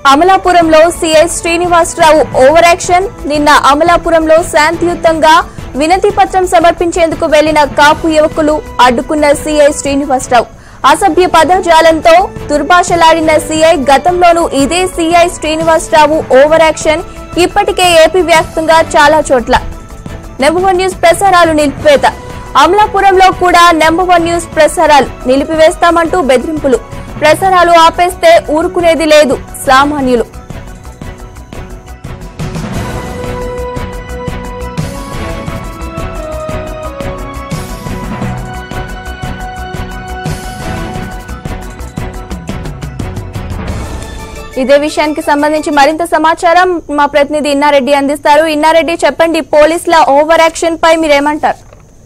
అమలాపురంలో CI Srinivasa Rao over action నిన్న అమలాపురంలో శాంతియుతంగా వినతి పత్రం సమర్పించేందుకు వెళ్లిన కాపు యువకులు అడ్డుకున్న సీఐ శ్రీనివాసరావు అసభ్య పదజాలంతో దుర్భాషలాడిన సీఐ గతంలోనూ ఇదే సీఐ శ్రీనివాసరావు ఓవర్ యాక్షన్ ఇప్పటికే ఏపీ వ్యాప్తంగా చాలా చోట్ల నెంబర్ వన్ న్యూస్ ప్రసారాలు నిలిపివేత అమలాపురంలో కూడా నెంబర్ వన్ న్యూస్ ప్రసారాలు నిలిపివేస్తామంటూ బెదిరింపులు ప్రసారాలు ఆపేస్తే ఊరుకునేది లేదు సామాన్యులు ఇదే విషయానికి సంబంధించి మరింత సమాచారం మా ప్రతినిధి ఇన్నారెడ్డి అందిస్తారు ఇన్నారెడ్డి చెప్పండి పోలీసుల ఓవర్ యాక్షన్ పై మీరేమంటారు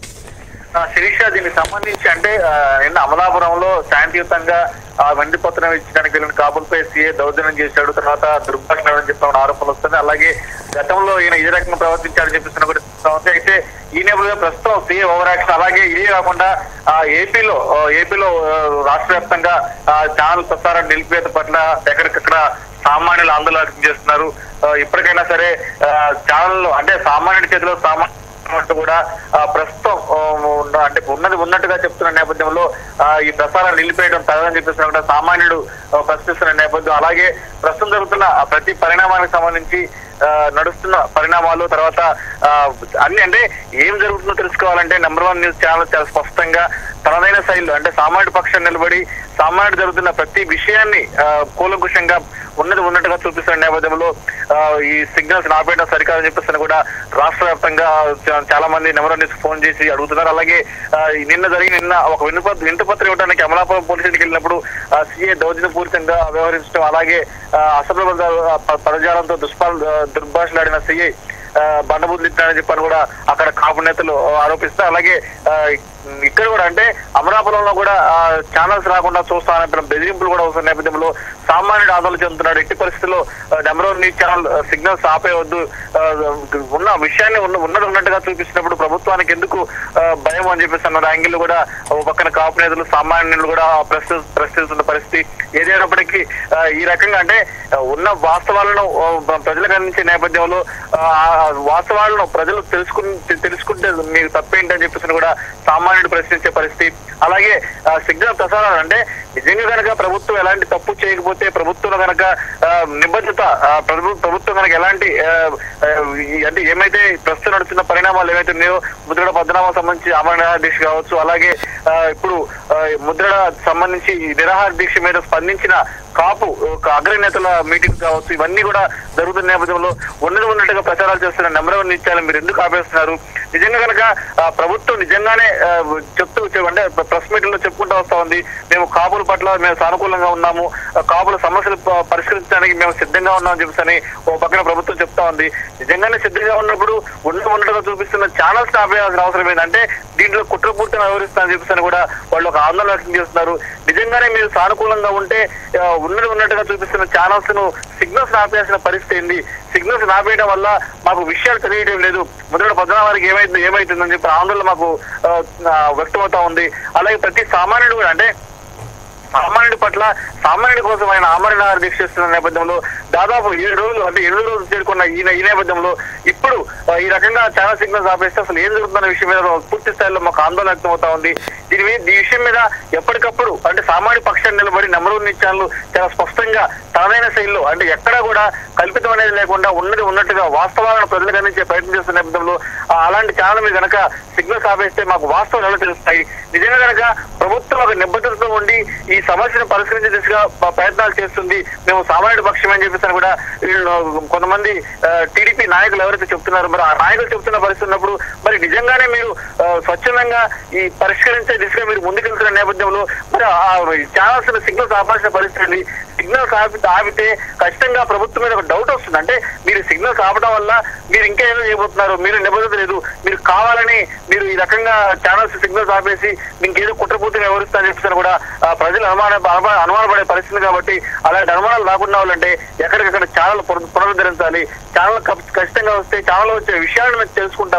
ఆ, శిరీష దీనికి సంబంధించి అంటే ఆ, నిన్న అమలాపురంలో శాంతియుతంగా ఆ వెండి పత్రం ఇచ్చడానికి వెళ్ళిన కాపులపై సీఏ దౌర్జన్యం చేశాడు తర్వాత దుర్భాషణ అని చెప్పి ఆరోపణలు వస్తుంది అలాగే గతంలో ఈయన ఇదే రకంగా ప్రవర్తించాడని చెప్పిస్తున్న కూడా ఉంది. అయితే ఈ నేపథ్యంలో ప్రస్తుతం సీఏ ఓవర్ యాక్షన్ అలాగే ఇదే కాకుండా ఆ ఏపీలో ఆ, ఏపీలో ఆ, రాష్ట్ర వ్యాప్తంగా ఆ, ఛానల్ ప్రసారం నిలిపేత పట్ల ఎక్కడికక్కడ సామాన్యులు ఆందోళన వ్యక్తం చేస్తున్నారు ఆ, ఇప్పటికైనా సరే ఆ, ఛానల్ అంటే సామాన్యుడి చేతిలో సామాన్య అంటూ కూడా ఆ, ప్రస్తుతం ఆ, ఉన్న- అంటే ఉన్నది ఉన్నట్టుగా చెప్తున్న నేపథ్యంలో ఆ, ఈ ప్రసారాన్ని నిలిపేయడం తగదని చెప్పేసి కూడా సామాన్యుడు ఆ, ప్రశ్నిస్తున్న నేపథ్యం అలాగే ప్రస్తుతం జరుగుతున్న ఆ ప్రతి పరిణామానికి సంబంధించి ఆ, నడుస్తున్న పరిణామాలు తర్వాత ఆ, అన్ని అంటే ఏం జరుగుతుందో తెలుసుకోవాలంటే నెంబర్ వన్ న్యూస్ ఛానల్ చాలా స్పష్టంగా తనదైన శైలిలో అంటే సామాన్యుడి పక్షం నిలబడి సామాన్యుడు జరుగుతున్న ప్రతి విషయాన్ని ఆ, కూలంకుషంగా ఉన్నది ఉన్నట్టుగా చూపిస్తున్న నేపథ్యంలో ఆ, ఈ సిగ్నల్స్ నాపేయడం సరికాదని చెప్పేసి కూడా రాష్ట్ర వ్యాప్తంగా చా- చాలా మంది నెంబర్ న్యూస్ ఫోన్ చేసి అడుగుతున్నారు అలాగే ఆ, ఈ నిన్న జరిగిన నిన్న ఒక వినప వింతపత్రం ఇవ్వడానికి అమలాపురం పోలీస్ స్టేషన్కి వెళ్ళినప్పుడు సీఏ దౌర్జన్యపూరితంగా వ్యవహరించడం అలాగే ఆ, అసభ్య పద- ప- పదజాలంతో దుష్పాల్ దుర్భాషలాడిన సీఐ బండబుద్ధి ఇచ్చారని చెప్పని కూడా అక్కడ కాపు నేతలు ఆరోపిస్తారు అలాగే ఆ, ఇక్కడ కూడా అంటే అమలాపురంలో కూడా ఛానల్స్ రాకుండా చూస్తానంటున్న బెదిరింపులు కూడా వస్తున్న నేపథ్యంలో సామాన్యుడు ఆందోళన చెందుతున్నాడు ఎట్టి పరిస్థితుల్లో number one news channel signals ఆపేయవద్దు ఆ, ఉన్న విషయాన్ని ఉన్న ఉన్నది ఉన్నట్టుగా చూపిస్తున్నప్పుడు ప్రభుత్వానికి ఎందుకు ఆ, భయం అని చెప్పేసి అన్న యాంగిల్ కూడా ఓ పక్కన కాపు నేతలు సామాన్యులు కూడా ప్రశ్న ప్రశ్నిస్తున్న పరిస్థితి ఏదైనప్పటికీ ఆ, ఈ రకంగా అంటే ఆ, ఉన్న వాస్తవాలను ఆ, ప్రజలకు అందించే నేపథ్యంలో ఆ, ఆ వాస్తవాలను ప్రజలు తెలుసుకుని తెలుసుకుంటే మీకు తప్పేంటని చెప్పేసి కూడా సామాన్యుడు ప్రశ్నించే పరిస్థితి అలాగే ఆ, సిగ్నల్ ప్రసారాలు అంటే నిజంగా కనుక ప్రభుత్వం ఎలాంటి తప్పు చేయకపోతే ప్రభుత్వం కనుక ఆ, నిబద్ధత ఆ, ప్రభు- ప్రభుత్వం కనుక ఎలాంటి ఆ, ఆ, ఈ అంటే ఏమైతే ప్రస్తుతం నడుస్తున్న పరిణామాలు ఏవైతే ఉన్నాయో ముద్రడ పద్నామా సంబంధించి అమరణ దీక్ష కావచ్చు అలాగే ఆ, ఇప్పుడు ఆ, ముద్రడ సంబంధించి ఈ నిరాహార దీక్ష మీద స్పందించిన కాపు ఒక అగ్రనేతల మీటింగ్ కావచ్చు ఇవన్నీ కూడా జరుగుతున్న నేపథ్యంలో ఉన్నది ఉన్నట్టుగా ప్రచారాలు చేస్తున్న నెంబర్ వన్ ఇచ్చారు మీరు ఎందుకు ఆపేస్తున్నారు నిజంగా కనుక ఆ, ప్రభుత్వం నిజంగానే ఆ, చెప్తూ చెప్- అంటే ప్రెస్ మీట్ లో చెప్పుకుంటూ వస్తా ఉంది మేము కాపుల పట్ల మేము సానుకూలంగా ఉన్నాము ఆ, కాపుల సమస్యలు ప- పరిష్కరించడానికి మేము సిద్ధంగా ఉన్నామని చెప్పేసి ఓ పక్కన ప్రభుత్వం చెప్తా ఉంది నిజంగానే సిద్ధంగా ఉన్నప్పుడు ఉన్న ఉన్నట్టుగా చూపిస్తున్న ఛానల్స్ ఆపేయాల్సిన అవసరం ఏంటంటే దీంట్లో కుట్రపూర్తిగా వ్యవహరిస్తానని చెప్పేసి కూడా వాళ్ళు ఒక ఆందోళన వ్యక్తం చేస్తున్నారు నిజంగానే మీరు సానుకూలంగా ఉంటే ఆ, ఉన్నది ఉన్నట్టుగా చూపిస్తున్న ఛానల్స్ ను సిగ్నల్స్ ఆపేయాల్సిన పరిస్థితి ఏంది సిగ్నల్స్ ఆపేయడం వల్ల మాకు విషయాలు తెలియడం లేదు మొదటి పద్నాలుగు ఏమైంది ఏమైతుందని చెప్పి ఆందోళన మాకు ఆ, ఆ, వ్యక్తమవుతా ఉంది అలాగే ప్రతి సామాన్యుడు కూడా అంటే సామాన్యుడి పట్ల సామాన్యుడి కోసం ఆయన ఆమరణ దీక్ష చేస్తున్న నేపథ్యంలో దాదాపు ఏడు రోజులు అంటే ఎనిమిది రోజులు చేరుకున్న ఈ ఈ నేపథ్యంలో ఇప్పుడు ఆ, ఈ రకంగా చాలా సిగ్నల్స్ ఆపేస్తే అసలు ఏం జరుగుతున్న విషయం మీద పూర్తి స్థాయిలో మాకు ఆందోళన వ్యక్తమవుతా ఉంది దీని మీద ఈ విషయం మీద ఎప్పటికప్పుడు అంటే సామాన్య పక్షాన్ని నిలబడి నెంబర్ వన్ ఛానల్ చాలా స్పష్టంగా తనదైన శైలిలో అంటే ఎక్కడా కూడా కల్పితం అనేది లేకుండా ఉన్నది ఉన్నట్టుగా వాస్తవాలను ప్రజలకు అందించే ప్రయత్నం చేస్తున్న నేపథ్యంలో ఆ, అలాంటి ఛానల్ మీద కనుక సిగ్నల్స్ ఆపేస్తే మాకు వాస్తవాలు ఎలా తెలుస్తాయి నిజంగా కనుక ప్రభుత్వం ఒక నిబద్ధతతో ఉండి ఈ సమస్యను పరిష్కరించే దిశగా ప- ప్రయత్నాలు చేస్తుంది మేము సామాన్యుడి పక్షం అని చెప్పేసి అని కూడా వీళ్ళు కొంతమంది టీడీపీ నాయకులు ఎవరైతే చెప్తున్నారో మరి ఆ నాయకులు చెప్తున్న పరిస్థితి ఉన్నప్పుడు మరి నిజంగానే మీరు ఆ, స్వచ్ఛందంగా ఈ పరిష్కరించే దిశగా మీరు ముందుకెళ్తున్న నేపథ్యంలో మరి ఆ ఛానల్స్ సిగ్నల్స్ ఆపాల్సిన పరిస్థితి ఉంది సిగ్నల్స్ ఆపి ఆపితే ఖచ్చితంగా ప్రభుత్వం మీద ఒక డౌట్ వస్తుంది అంటే మీరు సిగ్నల్స్ ఆపడం వల్ల మీరు ఇంకా ఏదో చేయబోతున్నారు మీరు నిబద్ధత లేదు మీరు కావాలని మీరు ఈ రకంగా ఛానల్స్ సిగ్నల్స్ ఆపేసి ఇంకేదో కుట్రపూర్తిగా వ్యవహరిస్తారని చెప్పేసి కూడా ఆ, ప్రజలు అనుమాన అనుమాన- అనుమానపడే పరిస్థితి కాబట్టి అలాంటి అనుమానాలు రాకుండా ఉండాలంటే ఎక్కడికక్కడ ఛానల్ పునరుద్ధరించాలి ఛానల్ ఖచ్చితంగా వస్తే ఛానల్ వచ్చే విషయాలను మేము తెలుసుకుంటాము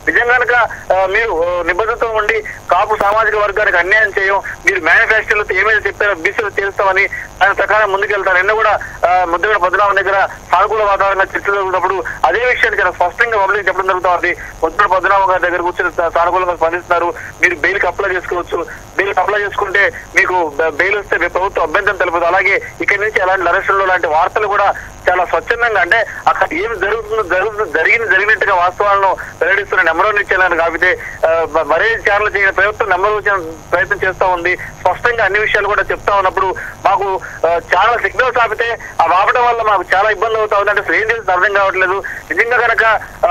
నిజంగా కనుక ఆ, మీరు ఆ, నిబద్ధతతో ఉండి కాపు సామాజిక వర్గానికి అన్యాయం చేయం మీరు మేనిఫెస్టోలో ఏమైనా చెప్పారో బీసీలు చేస్తామని దాని ప్రకారం ముందుకెళ్తారు నిన్న కూడా ఆ, ముద్రగడ పద్మనాభం దగ్గర సానుకూల వాతావరణంగా చర్చ జరుగుతున్నప్పుడు అదే విషయాన్ని చాలా స్పష్టంగా పబ్లిక్ చెప్పడం జరుగుతుంది ముద్రగడ పద్మనాభం గారి దగ్గర కూర్చొని సా- సానుకూలంగా స్పందిస్తున్నారు మీరు బెయిల్కి అప్లై చేసుకోవచ్చు బెయిల్కి అప్లై చేసుకుంటే మీకు బె- బెయిల్ వస్తే మీ ప్రభుత్వం అభ్యంతరం తెలుపుతుంది అలాగే ఇక్కడి నుంచి అలాంటి అరెస్టులు లాంటి వార్తలు కూడా చాలా స్వచ్ఛందంగా అంటే అక్కడ ఏం జరుగుతుందో జరుగుతుంది జరిగింది జరిగినట్టుగా వాస్తవాలను వెల్లడిస్తున్న నెంబర్ వన్ ఇచ్చేయాలని కాకపోతే ఆ, మ- మరే ఛానల్ చేయని ప్రభుత్వం నెంబర్ వన్ ప్రయత్నం చేస్తా ఉంది స్పష్టంగా అన్ని విషయాలు కూడా చెప్తా ఉన్నప్పుడు మాకు ఆ, చాలా సిగ్నల్స్ ఆపితే అవి ఆపడం వల్ల మాకు చాలా ఇబ్బంది అవుతా ఉంది అంటే అసలు ఏం చేసి అర్థం కావట్లేదు నిజంగా కనుక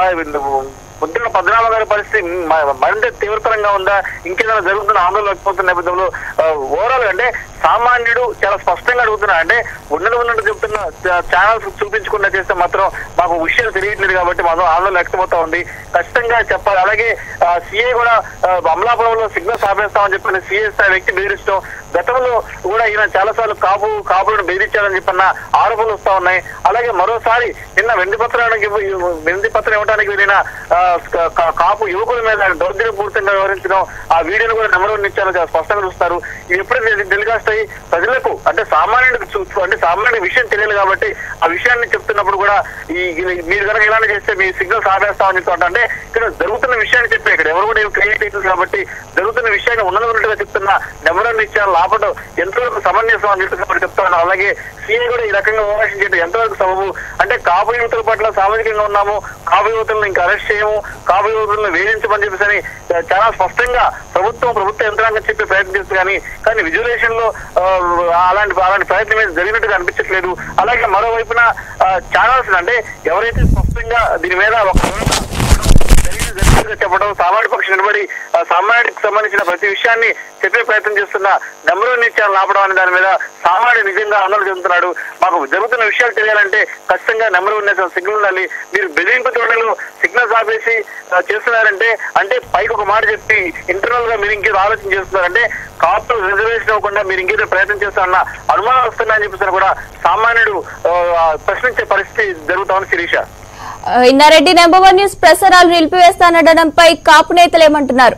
ముద్రణ పద్మనాభ గారి పరిస్థితి మ- మరింత తీవ్రతరంగా ఉందా ఇంకేదైనా జరుగుతున్న ఆందోళన వ్యక్తమవుతున్న నేపథ్యంలో ఓవరాల్ అంటే సామాన్యుడు చాలా స్పష్టంగా అడుగుతున్నా అంటే ఉన్నది ఉన్నట్టు చెప్తున్న ఛానల్స్ చూపించకుండా చేస్తే మాత్రం మాకు విషయాలు తెలియట్లేదు కాబట్టి మాత్రం ఆందోళన వ్యక్తమవుతా ఉంది ఖచ్చితంగా చెప్పాలి అలాగే సిఏ కూడా ఆ, అమలాపురంలో సిగ్నల్స్ ఆపేస్తామని చెప్పిన సిఏ స్థాయి వ్యక్తి బెదిరించడం గతంలో కూడా ఈయన చాలా సార్లు కాపు కాపులను బెదిరించారని చెప్పిన ఆరోపణలు వస్తా ఉన్నాయి అలాగే మరోసారి నిన్న వెండి పత్రానికి వెండి పత్రం ఇవ్వడానికి వెళ్ళిన ఆ, క- క- కాపు యువకుల మీద దౌర్జన్యపూరితంగా వివరించడం ఆ వీడియోను కూడా నెంబర్ వన్ ఇచ్చారు చాలా స్పష్టంగా చూస్తారు ఇది ఎప్పుడైతే టెలికాస్ట్ అయ్యి ప్రజలకు అంటే సామాన్యుడికి చూ- అంటే సామాన్య విషయం తెలియదు కాబట్టి ఆ విషయాన్ని చెప్తున్నప్పుడు కూడా ఈ ఈ- మీరు కనుక ఇలానే చేస్తే మీ సిగ్నల్స్ ఆపేస్తామని చెప్తా అంటే ఇక్కడ జరుగుతున్న విషయాన్ని చెప్పే ఇక్కడ ఎవరు కూడా క్రియేట్ అవుతుంది కాబట్టి జరుగుతున్న విషయాన్ని ఉన్నది ఉన్నట్టుగా చెప్తున్నా నెంబర్ వన్ ఇచ్చారు లాపడం ఎంతవరకు సమన్వయం అని చెప్పి కాబట్టి చెప్తా ఉన్నాను అలాగే సీఏ కూడా ఈ రకంగా ఓవరాక్షన్ చేయడం ఎంతవరకు సబబు అంటే కాపు యువతుల పట్ల సామాజికంగా ఉన్నాము కాపు యువతులను ఇంకా అరెస్ట్ చేయము కాపు యువతులను వేధించమని చెప్పేసి అని చాలా స్పష్టంగా ప్రభుత్వం ప్రభుత్వ యంత్రాంగం చెప్పే ప్రయత్నం చేస్తుంది కానీ కానీ విజువలేషన్ లో ఆ, అలాంటి అలాంటి ప్రయత్నం ఏది జరిగినట్టుగా అనిపించట్లేదు అలాగే మరోవైపున ఛానల్స్ అంటే ఎవరైతే స్పష్టంగా దీని మీద ఒక జరిగింది జరిగినట్టుగా చెప్పడం సామాన్య పక్షం నిలబడి ఆ, సామాన్యుడికి సంబంధించిన ప్రతి విషయాన్ని చెప్పే ప్రయత్నం చేస్తున్న నెంబర్ వన్ ఇచ్చారు ఆపడం అనే దాని మీద సామాన్యుడు నిజంగా ఆందోళన చెందుతున్నాడు మాకు జరుగుతున్న విషయాలు తెలియాలంటే ఖచ్చితంగా నెంబర్ వన్ సిగ్నల్ ఉండాలి మీరు బెదిరింపు తోటలు సిగ్నల్స్ ఆపేసి ఆ, చేస్తున్నారంటే అంటే పైకి ఒక మాట చెప్పి ఇంటర్నల్ గా మీరు ఇంకేదో ఆలోచన చేస్తున్నారంటే కాపులు రిజర్వేషన్ అవ్వకుండా మీరు ఇంకేదో ప్రయత్నం చేస్తారన్న అనుమానం వస్తున్నాయని చెప్పేసి కూడా సామాన్యుడు ఆ, ప్రశ్నించే పరిస్థితి జరుగుతా శిరీష ఆ, ఇన్నారెడ్డి నెంబర్ వన్ న్యూస్ ప్రసారాలు నిలిపివేస్తానడంపై కాపు నేతలు ఏమంటున్నారు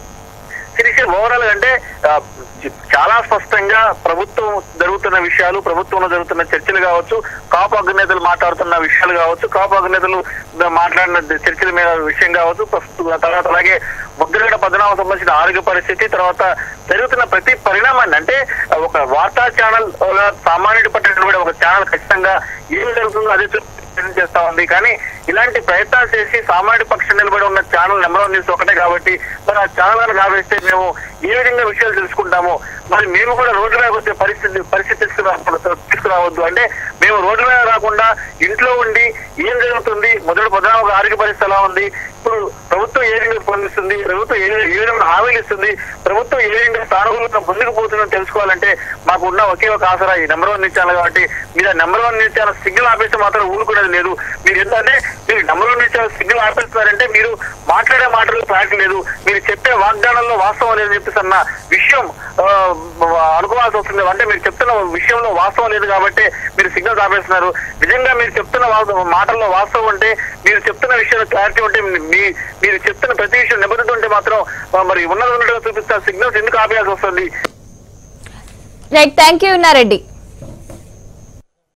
శిరీష ఓవరాల్ అంటే ఆ, చాలా స్పష్టంగా ప్రభుత్వం జరుగుతున్న విషయాలు ప్రభుత్వంలో జరుగుతున్న చర్చలు కావచ్చు కాపు అగ్రనేతలు మాట్లాడుతున్న విషయాలు కావచ్చు కాపు అగ్రనేతలు మాట్లాడిన చర్చల మీద విషయం కావచ్చు ప్రస్తుత తర్వాత అలాగే ముద్రగడ పద్మనాభం సంబంధించిన ఆరోగ్య పరిస్థితి తర్వాత జరుగుతున్న ప్రతి పరిణామాన్ని అంటే ఒక వార్తా ఛానల్ సామాన్యుడి పట్టిన ఒక ఛానల్ ఖచ్చితంగా ఏం జరుగుతుందో అదే చూ- ప్రయత్నం చేస్తా ఉంది కానీ ఇలాంటి ప్రయత్నాలు చేసి సామాన్య పక్షం నిలబడి ఉన్న ఛానల్ నెంబర్ వన్ న్యూస్ ఒకటే కాబట్టి మరి ఆ ఛానల్ కావేస్తే మేము ఏ విధంగా విషయాలు తెలుసుకుంటాము మరి మేము కూడా రోడ్ల మీద వచ్చే పరిస్థితి పరిస్థితి తీసుకురా తీసుకురావద్దు అంటే మేము రోడ్ల మీద రాకుండా ఇంట్లో ఉండి ఏం జరుగుతుంది మొదటి పొద్దున ఒక ఆరోగ్య పరిస్థితి ఎలా ఉంది ఇప్పుడు ప్రభుత్వం ఏ విధంగా స్పందిస్తుంది ప్రభుత్వం ఏ ఏ విధంగా హామీలు ఇస్తుంది ప్రభుత్వం ఏ విధంగా సానుకూలంగా ముందుకు పోతుందని తెలుసుకోవాలంటే మాకు ఉన్న ఒకే ఒక ఆసరా ఈ నెంబర్ వన్ న్యూస్ ఛానల్ కాబట్టి మీరు number one news channel signal ఆపేస్తే మాత్రం ఊరుకునేది లేదు మీరు ఏంటంటే మీరు number one news channel signal ఆపేస్తున్నారంటే మీరు మాట్లాడే మాటలు ఫ్యాక్ట్ లేదు మీరు చెప్పే వాగ్దానాల్లో వాస్తవం లేదని చెప్పేసి అన్న విషయం ఆ, అనుకోవాల్సి వస్తుంది అంటే మీరు చెప్తున్న విషయంలో వాస్తవం లేదు కాబట్టి మీరు సిగ్నల్స్ ఆపేస్తున్నారు నిజంగా మీరు చెప్తున్న వా- మాటల్లో వాస్తవం ఉంటే మీరు చెప్తున్న విషయంలో క్లారిటీ ఉంటే మీ మీరు చెప్తున్న ప్రతి విషయం నిబద్ధత ఉంటే మాత్రం ఆ, మరి ఉన్నది ఉన్నట్టుగా చూపిస్తున్న సిగ్నల్స్ ఎందుకు ఆపేయాల్సి వస్తుంది రైట్ థ్యాంక్ యూ ఇన్నారెడ్డి